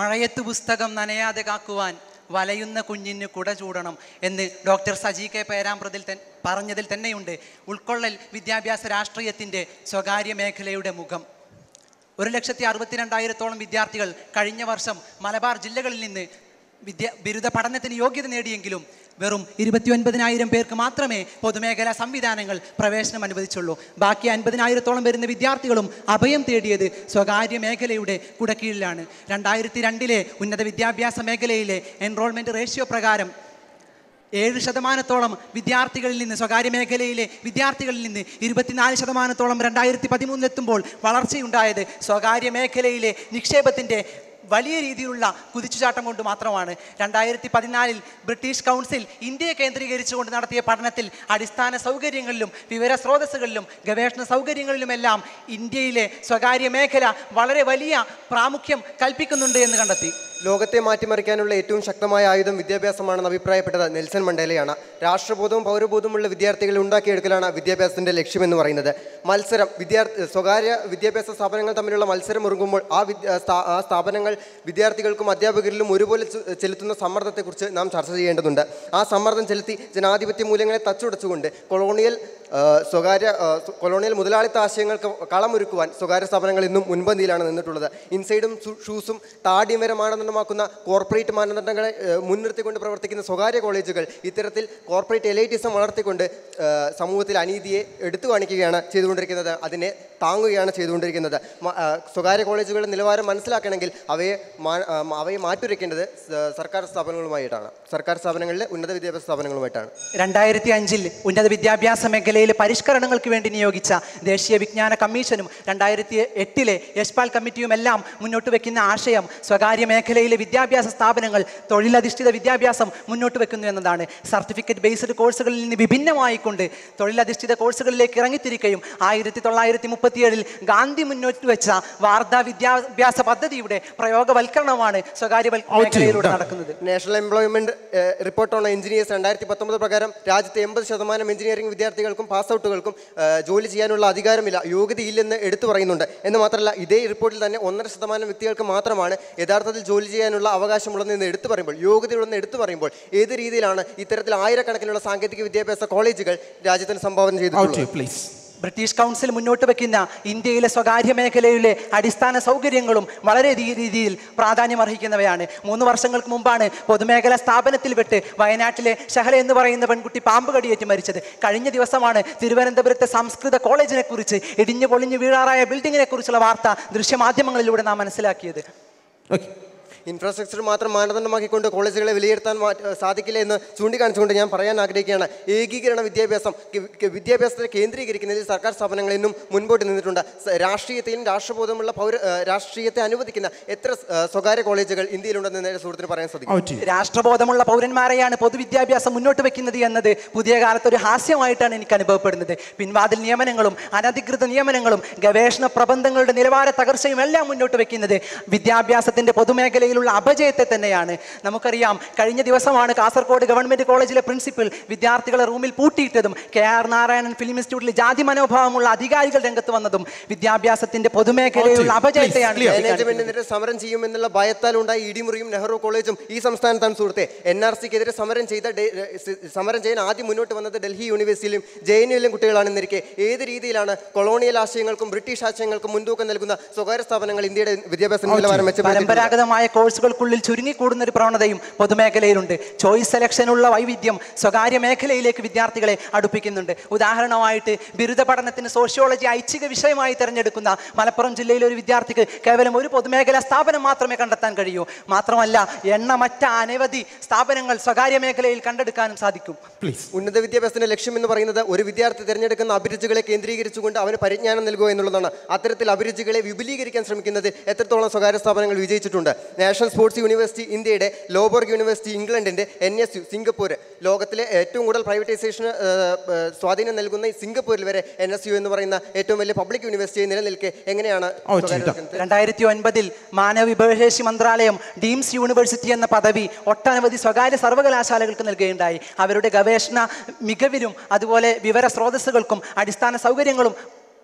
മഴയത്ത് പുസ്തകം നനയാതെ കാക്കുവാൻ വലയുന്ന കുഞ്ഞിന് കുട ചൂടണം എന്ന് ഡോക്ടർ സജി കെ പേരാമ്പ്രതിൽ തൻ പറഞ്ഞതിൽ തന്നെയുണ്ട് ഉൾക്കൊള്ളൽ വിദ്യാഭ്യാസ രാഷ്ട്രീയത്തിൻ്റെ സ്വകാര്യ മേഖലയുടെ മുഖം ഒരു ലക്ഷത്തി അറുപത്തിരണ്ടായിരത്തോളം വിദ്യാർത്ഥികൾ കഴിഞ്ഞ വർഷം മലബാർ ജില്ലകളിൽ നിന്ന് വിദ്യ ബിരുദ പഠനത്തിന് യോഗ്യത നേടിയെങ്കിലും വെറും ഇരുപത്തി ഒൻപതിനായിരം പേർക്ക് മാത്രമേ പൊതുമേഖലാ സംവിധാനങ്ങൾ പ്രവേശനം അനുവദിച്ചുള്ളൂ ബാക്കി അൻപതിനായിരത്തോളം വരുന്ന വിദ്യാർത്ഥികളും അഭയം തേടിയത് സ്വകാര്യ മേഖലയുടെ കുടക്കീഴിലാണ് രണ്ടായിരത്തി രണ്ടിലെ ഉന്നത വിദ്യാഭ്യാസ മേഖലയിലെ എൻറോൾമെൻറ്റ് റേഷ്യോ പ്രകാരം ഏഴ് ശതമാനത്തോളം വിദ്യാർത്ഥികളിൽ നിന്ന് സ്വകാര്യ മേഖലയിലെ വിദ്യാർത്ഥികളിൽ നിന്ന് ഇരുപത്തിനാല് ശതമാനത്തോളം രണ്ടായിരത്തി പതിമൂന്നിലെത്തുമ്പോൾ വളർച്ചയുണ്ടായത് സ്വകാര്യ മേഖലയിലെ നിക്ഷേപത്തിൻ്റെ വലിയ രീതിയിലുള്ള കുതിച്ചുചാട്ടം കൊണ്ട് മാത്രമാണ് രണ്ടായിരത്തി പതിനാലിൽ ബ്രിട്ടീഷ് കൗൺസിൽ ഇന്ത്യയെ കേന്ദ്രീകരിച്ചുകൊണ്ട് നടത്തിയ പഠനത്തിൽ അടിസ്ഥാന സൗകര്യങ്ങളിലും വിവര സ്രോതസ്സുകളിലും ഗവേഷണ സൗകര്യങ്ങളിലുമെല്ലാം ഇന്ത്യയിലെ സ്വകാര്യ മേഖല വളരെ വലിയ പ്രാമുഖ്യം കൽപ്പിക്കുന്നുണ്ട് എന്ന് കണ്ടെത്തി ലോകത്തെ മാറ്റിമറിക്കാനുള്ള ഏറ്റവും ശക്തമായ ആയുധം വിദ്യാഭ്യാസമാണെന്ന് അഭിപ്രായപ്പെട്ടത് നെൽസൺ മണ്ടേലയാണ് രാഷ്ട്രബോധവും പൗരബോധവുമുള്ള വിദ്യാർത്ഥികളെ ഉണ്ടാക്കിയെടുക്കലാണ് വിദ്യാഭ്യാസത്തിന്റെ ലക്ഷ്യമെന്ന് പറയുന്നത് മത്സരം വിദ്യാർത്ഥി സ്വകാര്യ വിദ്യാഭ്യാസ സ്ഥാപനങ്ങൾ തമ്മിലുള്ള മത്സരം ഒരുങ്ങുമ്പോൾ ആ വിദ്യ സ്ഥാ- ആ സ്ഥാപനങ്ങൾ വിദ്യാർത്ഥികൾക്കും അധ്യാപകരിലും ഒരുപോലെ ചെ- ചെലുത്തുന്ന സമ്മർദ്ദത്തെക്കുറിച്ച് നാം ചർച്ച ചെയ്യേണ്ടതുണ്ട് ആ സമ്മർദ്ദം ചെലുത്തി ജനാധിപത്യ മൂല്യങ്ങളെ തച്ചുടച്ചുകൊണ്ട് കൊളോണിയൽ ആ, സ്വകാര്യ ആ, സ്വ- കൊളോണിയൽ മുതലാളിത്ത ആശയങ്ങൾക്ക് കളമൊരുക്കുവാൻ സ്വകാര്യ സ്ഥാപനങ്ങൾ ഇന്നും മുൻപന്തിയിലാണ് നിന്നിട്ടുള്ളത് ഇൻസൈഡും സു- ഷൂസും താടിയും വരെ മാനദണ്ഡമാക്കുന്ന കോർപ്പറേറ്റ് മാനദണ്ഡങ്ങളെ ഏ, മുൻനിർത്തിക്കൊണ്ട് പ്രവർത്തിക്കുന്ന സ്വകാര്യ കോളേജുകൾ ഇത്തരത്തിൽ കോർപ്പറേറ്റ് എലൈറ്റിസം വളർത്തിക്കൊണ്ട് ഏ, സമൂഹത്തിൽ അനീതിയെ എടുത്തു കാണിക്കുകയാണ് ചെയ്തുകൊണ്ടിരിക്കുന്നത് അതിനെ താങ്ങുകയാണ് ചെയ്തുകൊണ്ടിരിക്കുന്നത് മ- ആ, സ്വകാര്യ കോളേജുകളുടെ നിലവാരം മനസ്സിലാക്കണമെങ്കിൽ അവയെ മാ- ആ, അവയെ മാറ്റുരയ്ക്കേണ്ടത് സ- സർക്കാർ സ്ഥാപനങ്ങളുമായിട്ടാണ് സർക്കാർ സ്ഥാപനങ്ങളിലെ ഉന്നത വിദ്യാഭ്യാസ സ്ഥാപനങ്ങളുമായിട്ടാണ് രണ്ടായിരത്തി അഞ്ചിൽ ഉന്നത വിദ്യാഭ്യാസ മേഖലയിലെ പരിഷ്കരണങ്ങൾക്ക് വേണ്ടി നിയോഗിച്ച ദേശീയ വിജ്ഞാന കമ്മീഷനും രണ്ടായിരത്തി എട്ടിലെ യശ്പാൽ കമ്മിറ്റിയും എല്ലാം മുന്നോട്ട് വെക്കുന്ന ആശയം സ്വകാര്യ മേഖലയിലെ വിദ്യാഭ്യാസ സ്ഥാപനങ്ങൾ തൊഴിലധിഷ്ഠിത വിദ്യാഭ്യാസം മുന്നോട്ട് വെക്കുന്നു എന്നതാണ് സർട്ടിഫിക്കറ്റ് ബേസ്ഡ് കോഴ്സുകളിൽ നിന്ന് വിഭിന്നമായിക്കൊണ്ട് തൊഴിലധിഷ്ഠിത കോഴ്സുകളിലേക്ക് ഇറങ്ങിത്തിരിക്കുകയും ആയിരത്തി തൊള്ളായിരത്തി മുപ്പത്തിയേഴിൽ ഗാന്ധി മുന്നോട്ട് വെച്ച വാർത്താ വിദ്യാഭ്യാസ പദ്ധതിയുടെ പ്രയോഗവൽക്കരണമാണ് സ്വകാര്യ വൽ- മേഖലയിലൂടെ നടക്കുന്നത് national employment report on engineers രണ്ടായിരത്തി പത്തൊമ്പത് പ്രകാരം രാജ്യത്തെ എൺപത് ശതമാനം എഞ്ചിനീയറിംഗ് വിദ്യാർത്ഥികൾക്കും പാസ് ഔട്ടുകൾക്കും ജോലി ചെയ്യാനുള്ള അധികാരമില്ല യോഗ്യതയില്ലെന്ന് എടുത്തു പറയുന്നുണ്ട് എന്ന് മാത്രമല്ല ഇതേ റിപ്പോർട്ടിൽ തന്നെ ഒന്നര ശതമാനം വ്യക്തികൾക്ക് മാത്രമാണ് യഥാർത്ഥത്തിൽ ജോലി ചെയ്യാനുള്ള അവകാശമുള്ളതെന്ന് എടുത്തു പറയുമ്പോൾ യോഗ്യതയുള്ളതെന്ന് എടുത്തു പറയുമ്പോൾ ഏത് രീതിയിലാണ് ഇത്തരത്തിൽ ആയിരക്കണക്കിനുള്ള സാങ്കേതിക വിദ്യാഭ്യാസ കോളേജുകൾ രാജ്യത്തിന് സംഭാവന ചെയ്തിട്ടുള്ളത് പ്ലീസ് ബ്രിട്ടീഷ് കൗൺസിൽ മുന്നോട്ട് വെക്കുന്ന ഇന്ത്യയിലെ സ്വകാര്യ മേഖലയിലെ അടിസ്ഥാന സൗകര്യങ്ങളും വളരെ രീ- രീതിയിൽ പ്രാധാന്യമർഹിക്കുന്നവയാണ് മൂന്ന് വർഷങ്ങൾക്ക് മുമ്പാണ് പൊതുമേഖലാ സ്ഥാപനത്തിൽ വിട്ട് വയനാട്ടിലെ ഷഹല എന്ന് പറയുന്ന പെൺകുട്ടി പാമ്പ് കടിയേറ്റ് മരിച്ചത് കഴിഞ്ഞ ദിവസമാണ് തിരുവനന്തപുരത്തെ സംസ്കൃത കോളേജിനെ കുറിച്ച് ഇടിഞ്ഞു പൊളിഞ്ഞു വീഴാറായ ബിൽഡിങ്ങിനെ കുറിച്ചുള്ള വാർത്ത ദൃശ്യമാധ്യമങ്ങളിലൂടെ നാം മനസ്സിലാക്കിയത് ഓക്കെ ഇൻഫ്രാസ്ട്രക്ചർ മാത്രം മാനദണ്ഡമാക്കിക്കൊണ്ട് കോളേജുകളെ വിലയിരുത്താൻ മാ- സാധിക്കില്ല എന്ന് ചൂണ്ടിക്കാണിച്ചുകൊണ്ട് ഞാൻ പറയാൻ ആഗ്രഹിക്കുകയാണ് ഏകീകരണ വിദ്യാഭ്യാസം കി- കി- വിദ്യാഭ്യാസത്തെ കേന്ദ്രീകരിക്കുന്നതിൽ സർക്കാർ സ്ഥാപനങ്ങൾ ഇന്നും മുൻപോട്ട് നിന്നിട്ടുണ്ട് സ- രാഷ്ട്രീയത്തെയും രാഷ്ട്രബോധമുള്ള പൗര ആ, രാഷ്ട്രീയത്തെ അനുവദിക്കുന്ന എത്ര ആ, സ്വകാര്യ കോളേജുകൾ ഇന്ത്യയിലുണ്ടെന്ന് നേരെ സുഹൃത്തിന് പറയാൻ സാധിക്കും രാഷ്ട്രബോധമുള്ള പൗരന്മാരെയാണ് പൊതുവിദ്യാഭ്യാസം മുന്നോട്ട് വെക്കുന്നത് എന്നത് പുതിയ കാലത്ത് ഒരു ഹാസ്യമായിട്ടാണ് എനിക്ക് അനുഭവപ്പെടുന്നത് പിൻവാതിൽ നിയമനങ്ങളും അനധികൃത നിയമനങ്ങളും ഗവേഷണ പ്രബന്ധങ്ങളുടെ നിലവാര തകർച്ചയും എല്ലാം മുന്നോട്ട് വെക്കുന്നത് വിദ്യാഭ്യാസത്തിന്റെ പൊതുമേഖലയിലുള്ള അപജയത്തെ തന്നെയാണ് നമുക്കറിയാം കഴിഞ്ഞ ദിവസമാണ് കാസർഗോഡ് ഗവൺമെന്റ് കോളേജിലെ പ്രിൻസിപ്പൽ വിദ്യാർത്ഥികളെ റൂമിൽ പൂട്ടിയിട്ടതും കെ ആർ നാരായണൻ ഫിലിം ഇൻസ്റ്റിറ്റ്യൂട്ടിൽ ജാതി മനോഭാവമുള്ള അധികാരികൾ രംഗത്ത് വന്നതും വിദ്യാഭ്യാസത്തിന്റെ പൊതുമേഖലയിലുള്ള അപജയത്തെയാണ് ചൂണ്ടിക്കാണിക്കുന്നത്. മാനേജ്മെന്റിനെതിരെ സമരം ചെയ്യുമെന്നുള്ള ഭയത്താൽ ഉണ്ടായ ഇടിമുറിയും നെഹ്റു കോളേജും ഈ സംസ്ഥാനത്താണ് സുഹൃത്തെ എൻ ആർ സിക്കെതിരെ സമരം ചെയ്ത ഡെ- സ് സമരം ചെയ്യാൻ ആദ്യം മുന്നോട്ട് വന്നത് ഡൽഹി യൂണിവേഴ്സിറ്റിയിലും ജെ എൻ യുയിലും കുട്ടികളാണെന്നിരിക്കെ ഏത് രീതിയിലാണ് കൊളോണിയൽ ആശയങ്ങൾക്കും ബ്രിട്ടീഷ് ആശയങ്ങൾക്കും മുൻതൂക്കം നൽകുന്ന സ്വകാര്യ സ്ഥാപനങ്ങൾ ഇന്ത്യയുടെ വിദ്യാഭ്യാസ നിലവാരം മെച്ചപ്പെടുത്തി പരമ്പരാഗതമായ കോഴ്സുകൾക്കുള്ളിൽ ചുരുങ്ങിക്കൂടുന്ന ഒരു പ്രവണതയും പൊതുമേഖലയിലുണ്ട് ചോയ്സ് സെലക്ഷനുള്ള വൈവിധ്യം സ്വകാര്യ മേഖലയിലേക്ക് വിദ്യാർത്ഥികളെ അടുപ്പിക്കുന്നുണ്ട് ഉദാഹരണമായിട്ട് ബിരുദ പഠനത്തിന് സോഷ്യോളജി ഐച്ഛിക വിഷയമായി തിരഞ്ഞെടുക്കുന്ന മലപ്പുറം ജില്ലയിലെ ഒരു വിദ്യാർത്ഥിക്ക് കേവലം ഒരു പൊതുമേഖലാ സ്ഥാപനം മാത്രമേ കണ്ടെത്താൻ കഴിയൂ മാത്രമല്ല എണ്ണമറ്റ അനവധി സ്ഥാപനങ്ങൾ സ്വകാര്യ മേഖലയിൽ കണ്ടെടുക്കാനും സാധിക്കും ഉന്നത വിദ്യാഭ്യാസത്തിന്റെ ലക്ഷ്യം എന്ന് പറയുന്നത് ഒരു വിദ്യാർത്ഥി തിരഞ്ഞെടുക്കുന്ന അഭിരുചികളെ കേന്ദ്രീകരിച്ചുകൊണ്ട് അവന് പരിജ്ഞാനം നൽകുക എന്നുള്ളതാണ് അത്തരത്തിൽ അഭിരുചികളെ വിപുലീകരിക്കാൻ ശ്രമിക്കുന്നതിൽ എത്രത്തോളം സ്വകാര്യ സ്ഥാപനങ്ങൾ വിജയിച്ചിട്ടുണ്ട് നാഷണൽ സ്പോർട്സ് യൂണിവേഴ്സിറ്റി ഇന്ത്യയുടെ ലോബർഗ് യൂണിവേഴ്സിറ്റി ഇംഗ്ലണ്ടിന്റെ എൻ എസ് യു സിംഗപ്പൂർ ലോകത്തിലെ ഏറ്റവും കൂടുതൽ പ്രൈവറ്റൈസേഷന് സ്വാധീനം നൽകുന്ന ഈ സിംഗപ്പൂരിൽ വരെ എൻ എസ് യു എന്ന് പറയുന്ന ഏറ്റവും വലിയ പബ്ലിക് യൂണിവേഴ്സിറ്റി നിലനിൽക്കെ എങ്ങനെയാണ് സ്വകാര്യ രണ്ടായിരത്തി ഒൻപതിൽ മാനവ വിഭവശേഷി മന്ത്രാലയം ഡീംസ് യൂണിവേഴ്സിറ്റി എന്ന പദവി ഒട്ടനവധി സ്വകാര്യ സർവകലാശാലകൾക്ക് നൽകുകയുണ്ടായി അവരുടെ ഗവേഷണ മികവിലും അതുപോലെ വിവര സ്രോതസ്സുകൾക്കും അടിസ്ഥാന സൗകര്യങ്ങളും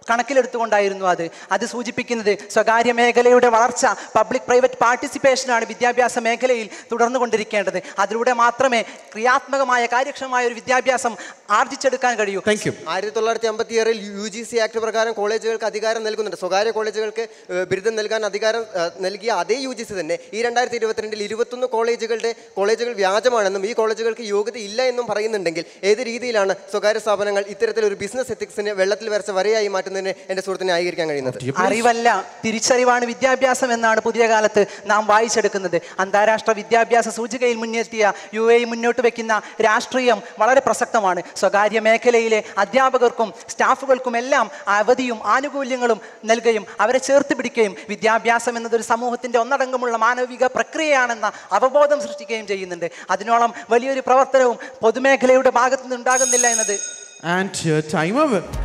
കണക്കിലെടുത്തുകൊണ്ടായിരുന്നു അത് അത് സൂചിപ്പിക്കുന്നത് സ്വകാര്യ മേഖലയുടെ വളർച്ച പബ്ലിക് പ്രൈവറ്റ് പാർട്ടിസിപ്പേഷനാണ് വിദ്യാഭ്യാസ മേഖലയിൽ തുടർന്നു കൊണ്ടിരിക്കേണ്ടത് അതിലൂടെ മാത്രമേ ക്രിയാത്മകമായ കാര്യക്ഷമമായ ഒരു വിദ്യാഭ്യാസം ആർജിച്ചെടുക്കാൻ കഴിയൂ താങ്ക് യു ആയിരത്തി തൊള്ളായിരത്തി അമ്പത്തി ആറിൽ യു ജി സി ആക്ട് പ്രകാരം കോളേജുകൾക്ക് അധികാരം നൽകുന്നുണ്ട് സ്വകാര്യ കോളേജുകൾക്ക് ഏഹ്, ബിരുദം നൽകാൻ അധികാരം ഏഹ്, നൽകിയ അതേ യു ജി സി തന്നെ ഈ രണ്ടായിരത്തി ഇരുപത്തിരണ്ടിൽ ഇരുപത്തൊന്ന് കോളേജുകളുടെ കോളേജുകൾ വ്യാജമാണെന്നും ഈ കോളേജുകൾക്ക് യോഗ്യത ഇല്ല എന്നും പറയുന്നുണ്ടെങ്കിൽ ഏത് രീതിയിലാണ് സ്വകാര്യ സ്ഥാപനങ്ങൾ ഇത്തരത്തിലൊരു ബിസിനസ് എത്തിക്സിനെ വെള്ളത്തിൽ വരച്ച വരയായി മാറ്റുന്നതിന് എൻ്റെ സുഹൃത്തിനെ ന്യായീകരിക്കാൻ കഴിയുന്നത് അറിവല്ല തിരിച്ചറിവാണ് വിദ്യാഭ്യാസം എന്നാണ് പുതിയ കാലത്ത് നാം വായിച്ചെടുക്കുന്നത് അന്താരാഷ്ട്ര വിദ്യാഭ്യാസ സൂചികയിൽ മുന്നെത്തിയ യു എ മുന്നോട്ട് വെക്കുന്ന രാഷ്ട്രീയം വളരെ പ്രസക്തമാണ് സ്വകാര്യ മേഖലയിലെ അധ്യാപകർക്കും സ്റ്റാഫുകൾക്കും എല്ലാം അവധിയും ആനുകൂല്യങ്ങളും നൽകുകയും അവരെ ചേർത്ത് പിടിക്കുകയും വിദ്യാഭ്യാസം എന്നതൊരു സമൂഹത്തിന്റെ ഒന്നടങ്കമുള്ള മാനവിക പ്രക്രിയയാണെന്ന അവബോധം സൃഷ്ടിക്കുകയും ചെയ്യുന്നുണ്ട് അതിനോളം വലിയൊരു പ്രവർത്തനവും പൊതുമേഖലയുടെ ഭാഗത്തുനിന്ന് ഉണ്ടാകുന്നില്ല എന്നത് ആൻഡ് ടൈം അവർ